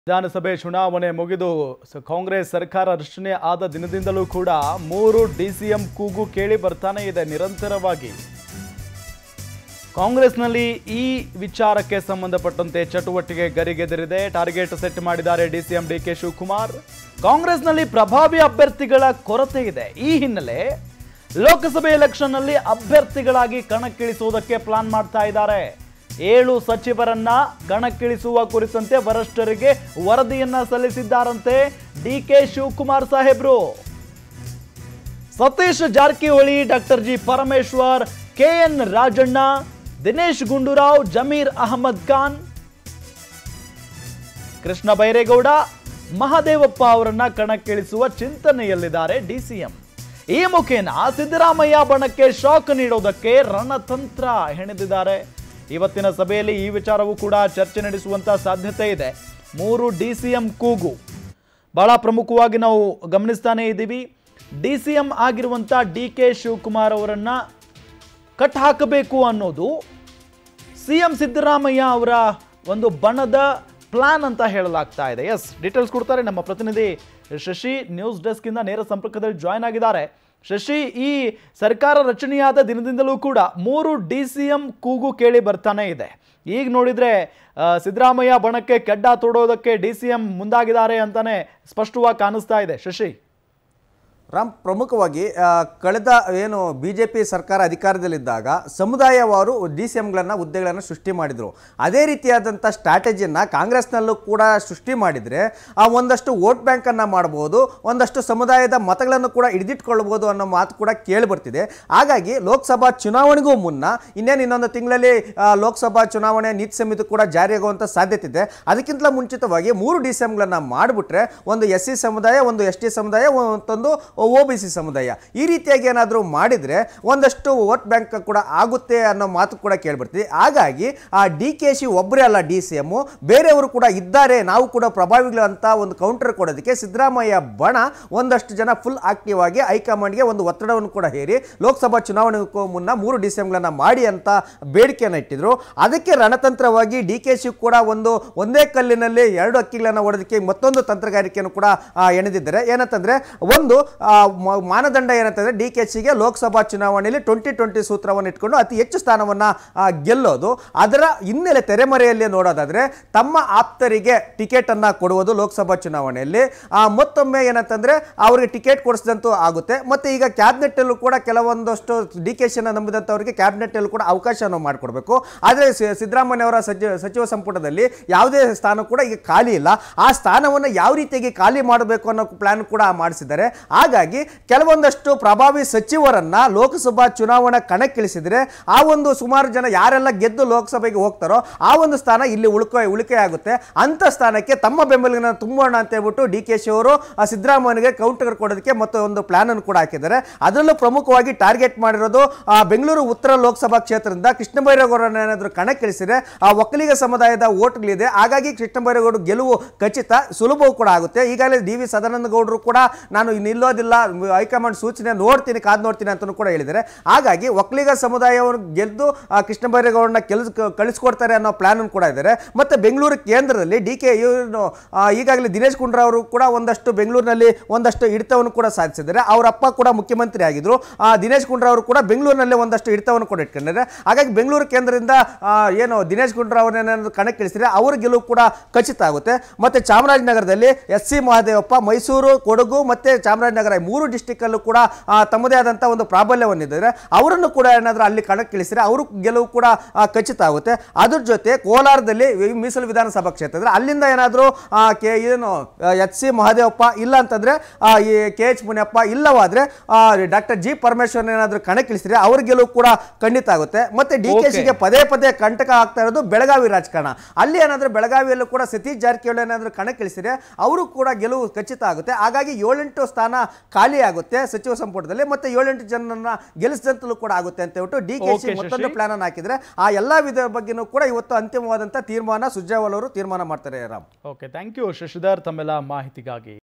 ವಿಧಾನಸಭೆ ಚುನಾವಣೆ ಮುಗಿದು ಸ- ಕಾಂಗ್ರೆಸ್ ಸರ್ಕಾರ ರಚನೆ ಆದ ದಿನದಿಂದಲೂ ಕೂಡ ಮೂರು ಡಿಸಿಎಂ ಕೂಗು ಕೇಳಿ ಬರ್ತಾನೆ ಇದೆ ನಿರಂತರವಾಗಿ ಕಾಂಗ್ರೆಸ್ನಲ್ಲಿ ಈ ವಿಚಾರಕ್ಕೆ ಸಂಬಂಧಪಟ್ಟಂತೆ ಚಟುವಟಿಕೆ ಗರಿಗೆದರಿದೆ ಟಾರ್ಗೆಟ್ ಸೆಟ್ ಮಾಡಿದ್ದಾರೆ ಡಿಸಿಎಂ ಡಿ ಕೆ ಶಿವಕುಮಾರ್ ಕಾಂಗ್ರೆಸ್ನಲ್ಲಿ ಪ್ರಭಾವಿ ಅಭ್ಯರ್ಥಿಗಳ ಕೊರತೆ ಇದೆ ಈ ಹಿನ್ನೆಲೆ ಲೋಕಸಭೆ ಎಲೆಕ್ಷನ್ನಲ್ಲಿ ಅಭ್ಯರ್ಥಿಗಳಾಗಿ ಕಣಕ್ಕಿಳಿಸುವುದಕ್ಕೆ ಪ್ಲಾನ್ ಮಾಡ್ತಾ ಇದ್ದಾರೆ ಏಳು ಸಚಿವರನ್ನ ಕಣಕ್ಕಿಳಿಸುವ ಕುರಿತಂತೆ ವರಿಷ್ಠರಿಗೆ ವರದಿಯನ್ನ ಸಲ್ಲಿಸಿದ್ದಾರಂತೆ ಡಿ ಕೆ ಶಿವಕುಮಾರ್ ಸಾಹೇಬ್ರು Satish Jarkiholi doctor G Parameshwar K N Rajanna Dinesh Gundu Rao Zameer Ahmed Khan Krishna Byre Gowda Mahadevappa ಅವರನ್ನ ಕಣಕ್ಕಿಳಿಸುವ ಚಿಂತನೆಯಲ್ಲಿದ್ದಾರೆ ಡಿಸಿಎಂ ಈ ಮುಖೇನ ಸಿದ್ದರಾಮಯ್ಯ ಬಣಕ್ಕೆ ಶಾಕ್ ನೀಡೋದಕ್ಕೆ ರಣತಂತ್ರ ಹೆಣೆದಿದ್ದಾರೆ ಇವತ್ತಿನ ಸಭೆಯಲ್ಲಿ ಈ ವಿಚಾರವೂ ಕೂಡ ಚರ್ಚೆ ನಡೆಸುವಂತ ಸಾಧ್ಯತೆ ಇದೆ ಮೂರು ಡಿಸಿಎಂ ಕೂಗು ಬಹಳ ಪ್ರಮುಖವಾಗಿ ನಾವು ಗಮನಿಸ್ತಾನೆ ಇದ್ದೀವಿ ಡಿ ಸಿ ಎಂ ಆಗಿರುವಂಥ ಡಿ ಕೆ ಶಿವಕುಮಾರ್ ಅವರನ್ನ ಕಟ್ ಹಾಕಬೇಕು ಅನ್ನೋದು ಸಿ ಎಂ ಸಿದ್ದರಾಮಯ್ಯ ಅವರ ಒಂದು ಬಣದ ಪ್ಲಾನ್ ಅಂತ ಹೇಳಲಾಗ್ತಾ ಇದೆ ಎಸ್ ಡೀಟೇಲ್ಸ್ ಕೊಡ್ತಾರೆ ನಮ್ಮ ಪ್ರತಿನಿಧಿ ಶಶಿ ನ್ಯೂಸ್ ಡೆಸ್ಕ್ ಇಂದ ನೇರ ಸಂಪರ್ಕದಲ್ಲಿ ಜಾಯ್ನ್ ಆಗಿದ್ದಾರೆ ಶಶಿ ಈ ಸರ್ಕಾರ ರಚನೆಯಾದ ದಿನದಿಂದಲೂ ಕೂಡ ಮೂರು ಡಿ ಸಿ ಎಂ ಕೂಗು ಕೇಳಿ ಬರ್ತಾನೆ ಇದೆ ಈಗ ನೋಡಿದ್ರೆ ಆ, ಸಿದ್ದರಾಮಯ್ಯ ಬಣಕ್ಕೆ ಕೆಡ್ಡ ತೋಡೋದಕ್ಕೆ ಡಿ ಸಿ ಎಂ ಮುಂದಾಗಿದ್ದಾರೆ ಅಂತಾನೆ ಸ್ಪಷ್ಟವಾಗಿ ಕಾಣಿಸ್ತಾ ಇದೆ ಶಶಿ ರಾಮ್ ಪ್ರಮುಖವಾಗಿ ಆ, ಕಳೆದ ಏನು ಬಿ ಜೆ ಪಿ ಸರ್ಕಾರ ಅಧಿಕಾರದಲ್ಲಿದ್ದಾಗ ಸಮುದಾಯವಾರು ಡಿ ಸಿ ಎಮ್ಗಳನ್ನು ಹುದ್ದೆಗಳನ್ನು ಸೃಷ್ಟಿ ಮಾಡಿದರು ಅದೇ ರೀತಿಯಾದಂಥ ಸ್ಟ್ರಾಟಜಿಯನ್ನು ಕಾಂಗ್ರೆಸ್ನಲ್ಲೂ ಕೂಡ ಸೃಷ್ಟಿ ಮಾಡಿದರೆ ಆ ಒಂದಷ್ಟು ವೋಟ್ ಬ್ಯಾಂಕನ್ನು ಮಾಡ್ಬೋದು ಒಂದಷ್ಟು ಸಮುದಾಯದ ಮತಗಳನ್ನು ಕೂಡ ಹಿಡಿದಿಟ್ಕೊಳ್ಬೋದು ಅನ್ನೋ ಮಾತು ಕೂಡ ಕೇಳಿಬರ್ತಿದೆ ಹಾಗಾಗಿ ಲೋಕಸಭಾ ಚುನಾವಣೆಗೂ ಮುನ್ನ ಇನ್ನೇನು ಇನ್ನೊಂದು ತಿಂಗಳಲ್ಲಿ ಆ, ಲೋಕಸಭಾ ಚುನಾವಣೆ ನೀತಿ ಸಮಿತಿ ಕೂಡ ಜಾರಿಯಾಗುವಂಥ ಸಾಧ್ಯತೆ ಇದೆ ಅದಕ್ಕಿಂತ ಮುಂಚಿತವಾಗಿ ಮೂರು ಡಿ ಸಿ ಎಮ್ಗಳನ್ನು ಮಾಡಿಬಿಟ್ರೆ ಒಂದು ಎಸ್ ಸಿ ಸಮುದಾಯ ಒಂದು ಎಸ್ ಟಿ ಸಮುದಾಯ ಮತ್ತೊಂದು ಒ ಬಿ ಸಿ ಸಮುದಾಯ ಈ ರೀತಿಯಾಗಿ ಏನಾದರೂ ಮಾಡಿದರೆ ಒಂದಷ್ಟು ವೋಟ್ ಬ್ಯಾಂಕ್ ಕೂಡ ಆಗುತ್ತೆ ಅನ್ನೋ ಮಾತು ಕೂಡ ಕೇಳ್ಬರ್ತೀವಿ ಹಾಗಾಗಿ ಆ ಡಿ ಕೆ ಶಿ ಒಬ್ಬರೇ ಅಲ್ಲ ಡಿ ಸಿ ಎಮ್ಮು ಬೇರೆಯವರು ಕೂಡ ಇದ್ದಾರೆ ನಾವು ಕೂಡ ಪ್ರಭಾವಿಗಳು ಅಂತ ಒಂದು ಕೌಂಟರ್ ಕೊಡೋದಕ್ಕೆ ಸಿದ್ದರಾಮಯ್ಯ ಬಣ ಒಂದಷ್ಟು ಜನ ಫುಲ್ ಆಕ್ಟಿವ್ ಆಗಿ ಹೈಕಮಾಂಡ್ಗೆ ಒಂದು ಒತ್ತಡವನ್ನು ಕೂಡ ಹೇರಿ ಲೋಕಸಭಾ ಚುನಾವಣೆಗೂ ಮುನ್ನ ಮೂರು ಡಿ ಸಿ ಎಮ್ಗಳನ್ನು ಮಾಡಿ ಅಂತ ಬೇಡಿಕೆಯನ್ನು ಇಟ್ಟಿದ್ರು ಅದಕ್ಕೆ ರಣತಂತ್ರವಾಗಿ ಡಿ ಕೆ ಶಿ ಕೂಡ ಒಂದು ಒಂದೇ ಕಲ್ಲಿನಲ್ಲಿ ಎರಡು ಅಕ್ಕಿಗಳನ್ನು ಹೊಡೆದಕ್ಕೆ ಮತ್ತೊಂದು ತಂತ್ರಗಾರಿಕೆಯನ್ನು ಕೂಡ ಆ, ಎಣೆದಿದ್ದಾರೆ ಏನಂತಂದ್ರೆ ಒಂದು ಆ, ಮ- ಮಾನದಂಡ ಏನಂತಂದ್ರೆ ಡಿ ಕೆ ಸಿಗೆ ಲೋಕಸಭಾ ಚುನಾವಣೆಯಲ್ಲಿ ಟ್ವೆಂಟಿ ಟ್ವೆಂಟಿ ಸೂತ್ರವನ್ನು ಇಟ್ಕೊಂಡು ಅತಿ ಹೆಚ್ಚು ಸ್ಥಾನವನ್ನು ಗೆಲ್ಲೋದು ಅದರ ಹಿನ್ನೆಲೆ ತೆರೆಮರೆಯಲ್ಲಿ ನೋಡೋದಾದ್ರೆ ತಮ್ಮ ಆಪ್ತರಿಗೆ ಟಿಕೆಟ್ ಅನ್ನ ಕೊಡುವುದು ಲೋಕಸಭಾ ಚುನಾವಣೆಯಲ್ಲಿ ಆ, ಮತ್ತೊಮ್ಮೆ ಏನಂತಂದ್ರೆ ಅವರಿಗೆ ಟಿಕೆಟ್ ಕೊಡಿಸಿದಂತೂ ಆಗುತ್ತೆ ಮತ್ತೆ ಈಗ ಕ್ಯಾಬಿನೆಟ್ ಅಲ್ಲೂ ಕೂಡ ಕೆಲವೊಂದಷ್ಟು ಡಿ ಕೆ ಶಿನ ನಂಬಿದಂಥವರಿಗೆ ಕ್ಯಾಬಿನೆಟ್ ಅಲ್ಲೂ ಕೂಡ ಅವಕಾಶವನ್ನು ಮಾಡಿಕೊಡ್ಬೇಕು ಆದರೆ ಸಿ- ಸಿದ್ದರಾಮಯ್ಯ ಅವರ ಸಚಿವ ಸಚಿವ ಸಂಪುಟದಲ್ಲಿ ಯಾವುದೇ ಸ್ಥಾನ ಕೂಡ ಈಗ ಖಾಲಿ ಇಲ್ಲ ಆ ಸ್ಥಾನವನ್ನು ಯಾವ ರೀತಿಯಾಗಿ ಖಾಲಿ ಮಾಡಬೇಕು ಅನ್ನೋ ಪ್ಲಾನ್ ಕೂಡ ಮಾಡಿಸಿದ್ದಾರೆ ಹಾಗಾಗಿ ಕೆಲವೊಂದಷ್ಟು ಪ್ರಭಾವಿ ಸಚಿವರನ್ನ ಲೋಕಸಭಾ ಚುನಾವಣಾ ಕಣಕ್ಕಿಳಿಸಿದ್ರೆ ಆ ಒಂದು ಸುಮಾರು ಜನ ಯಾರೆಲ್ಲ ಗೆದ್ದು ಲೋಕಸಭೆಗೆ ಹೋಗ್ತಾರೋ ಆ ಒಂದು ಸ್ಥಾನ ಇಲ್ಲಿ ಉಳ್ಕೊ ಉಳಿಕೆ ಆಗುತ್ತೆ ಅಂತ ಸ್ಥಾನಕ್ಕೆ ತಮ್ಮ ಬೆಂಬಲಿಗನ ತುಂಬೋಣ ಅಂತ ಹೇಳ್ಬಿಟ್ಟು ಡಿ ಕೆ ಶಿ ಅವರು ಆ ಸಿದ್ದರಾಮಯ್ಯನಿಗೆ ಕೌಂಟರ್ ಕೊಡೋದಕ್ಕೆ ಮತ್ತೆ ಒಂದು ಪ್ಲಾನ್ ಅನ್ನು ಕೂಡ ಹಾಕಿದ್ದಾರೆ ಅದರಲ್ಲೂ ಪ್ರಮುಖವಾಗಿ ಟಾರ್ಗೆಟ್ ಮಾಡಿರೋದು ಆ ಬೆಂಗಳೂರು ಉತ್ತರ ಲೋಕಸಭಾ ಕ್ಷೇತ್ರದಿಂದ ಕೃಷ್ಣ ಬೈರೇಗೌಡರನ್ನ ಏನಾದರೂ ಕಣಕ್ಕಿಳಿಸಿದ್ರೆ ಆ ಒಕ್ಕಲಿಗ ಸಮುದಾಯದ ಓಟ್ಗಳಿದೆ ಹಾಗಾಗಿ ಕೃಷ್ಣ ಬೈರೇಗೌಡ ಗೆಲುವು ಖಚಿತ ಸುಲಭವೂ ಕೂಡ ಆಗುತ್ತೆ ಈಗಾಗಲೇ ಡಿ ವಿ ಸದಾನಂದ ಗೌಡರು ಕೂಡ ನಾನು ನಿಲ್ಲೋದಿಲ್ಲ ಹೈಕಮಾಂಡ್ ಸೂಚನೆ ನೋಡ್ತೀನಿ ಕಾದ್ ನೋಡ್ತೀನಿ ಅಂತಲೂ ಕೂಡ ಹೇಳಿದ್ದಾರೆ ಹಾಗಾಗಿ ಒಕ್ಕಲಿಗ ಸಮುದಾಯವರು ಗೆದ್ದು ಆ ಕೃಷ್ಣ ಬೈರೇಗೌಡರನ್ನ ಕೆಲಸ ಕಳಿಸ್ಕೊಡ್ತಾರೆ ಅನ್ನೋ ಪ್ಲಾನ್ ಕೂಡ ಇದ್ದಾರೆ ಮತ್ತೆ ಬೆಂಗಳೂರು ಕೇಂದ್ರದಲ್ಲಿ ಡಿ ಕೆ ಇವರು ಈಗಾಗಲೇ ದಿನೇಶ್ ಗುಂಡ್ರಾವ್ ಅವರು ಕೂಡ ಒಂದಷ್ಟು ಬೆಂಗಳೂರಿನಲ್ಲಿ ಒಂದಷ್ಟು ಹಿಡಿತವನ್ನು ಕೂಡ ಸಾಧಿಸಿದ್ದಾರೆ ಅವರ ಅಪ್ಪ ಕೂಡ ಮುಖ್ಯಮಂತ್ರಿ ಆಗಿದ್ರು ಆ ದಿನೇಶ್ ಗುಂಡ್ರಾವ್ ಅವರು ಕೂಡ ಬೆಂಗಳೂರಿನಲ್ಲೇ ಒಂದಷ್ಟು ಹಿಡಿತವನ್ನು ಕೂಡ ಇಟ್ಕೊಂಡಿದ್ದಾರೆ ಹಾಗಾಗಿ ಬೆಂಗಳೂರು ಕೇಂದ್ರದಿಂದ ಆ, ಏನು ದಿನೇಶ್ ಗುಂಡ್ರಾವ್ ಅವರನ್ನೇನಾದ್ರು ಕಣಕ್ಕಿಳಿಸಿದ್ರೆ ಅವ್ರ ಗೆಲುವು ಕೂಡ ಖಚಿತ ಆಗುತ್ತೆ ಮತ್ತೆ ಚಾಮರಾಜನಗರದಲ್ಲಿ ಎಸ್ ಸಿ ಮಹದೇವಪ್ಪ ಮೈಸೂರು ಕೊಡಗು ಮತ್ತೆ ಚಾಮರಾಜನಗರ ಈ ಮೂರು ಡಿಸ್ಟಿಕ್ ಅಲ್ಲೂ ಕೂಡ ಆ, ತಮ್ಮದೇ ಆದಂಥ ಒಂದು ಪ್ರಾಬಲ್ಯವನ್ನಿದ್ದಾರೆ ಅವರನ್ನು ಕೂಡ ಏನಾದರೂ ಅಲ್ಲಿ ಕಣಕ್ಕಿಳಿಸಿದ್ರೆ ಅವರು ಗೆಲುವು ಕೂಡ ಆ, ಖಚಿತ ಆಗುತ್ತೆ ಅದ್ರ ಜೊತೆ ಕೋಲಾರದಲ್ಲಿ ಈ ಮೀಸಲು ವಿಧಾನಸಭಾ ಕ್ಷೇತ್ರ ಅಂದ್ರೆ ಅಲ್ಲಿಂದ ಏನಾದರೂ ಕೆ ಏನು ಎಚ್ ಸಿ ಮಹದೇವಪ್ಪ ಇಲ್ಲ ಅಂತಂದ್ರೆ ಆ, ಈ ಕೆ ಎಚ್ ಮುನಿಯಪ್ಪ ಇಲ್ಲವಾದ್ರೆ ಡಾಕ್ಟರ್ ಜಿ ಪರಮೇಶ್ವರ್ ಏನಾದರೂ ಕಣಕ್ಕಿಳಿಸಿದ್ರೆ ಅವ್ರ ಗೆಲುವು ಕೂಡ ಖಂಡಿತ ಆಗುತ್ತೆ ಮತ್ತೆ ಡಿ ಕೆ Okay. ಸಿಗೆ ಪದೇ ಪದೇ ಕಂಟಕ ಆಗ್ತಾ ಇರೋದು ಬೆಳಗಾವಿ ರಾಜಕಾರಣ ಅಲ್ಲಿ ಏನಾದರೂ ಬೆಳಗಾವಿಯಲ್ಲೂ ಕೂಡ ಸತೀಶ್ ಜಾರಕಿಹೊಳಿ ಏನಾದರೂ ಕಣಕ್ಕಿಳಿಸಿದ್ರೆ ಅವರು ಕೂಡ ಗೆಲುವು ಖಚಿತ ಆಗುತ್ತೆ ಹಾಗಾಗಿ ಏಳೆಂಟು ಸ್ಥಾನ ಖಾಲಿ ಆಗುತ್ತೆ ಸಚಿವ ಸಂಪುಟದಲ್ಲಿ ಮತ್ತೆ ಏಳೆಂಟು ಜನರನ್ನ ಗೆಲ್ಲಿಸಿದಂತಲೂ ಕೂಡ ಆಗುತ್ತೆ ಅಂತ ಹೇಳ್ಬಿಟ್ಟು ಡಿ ಕೆ ಸಿ Okay, ಮತ್ತೊಂದು ಶಶಿ. ಪ್ಲಾನ್ ಅನ್ನು ಹಾಕಿದ್ರೆ ಆ ಎಲ್ಲಾ ವಿಧ ಬಗ್ಗೆನೂ ಕೂಡ ಇವತ್ತು ಅಂತಿಮವಾದಂಥ ತೀರ್ಮಾನ ಸುರ್ಜೇವಾಲ್ ಅವರು ತೀರ್ಮಾನ ಮಾಡ್ತಾರೆ Ram okay thank you Shashidhar ತಮ್ಮೆಲ್ಲ ಮಾಹಿತಿಗಾಗಿ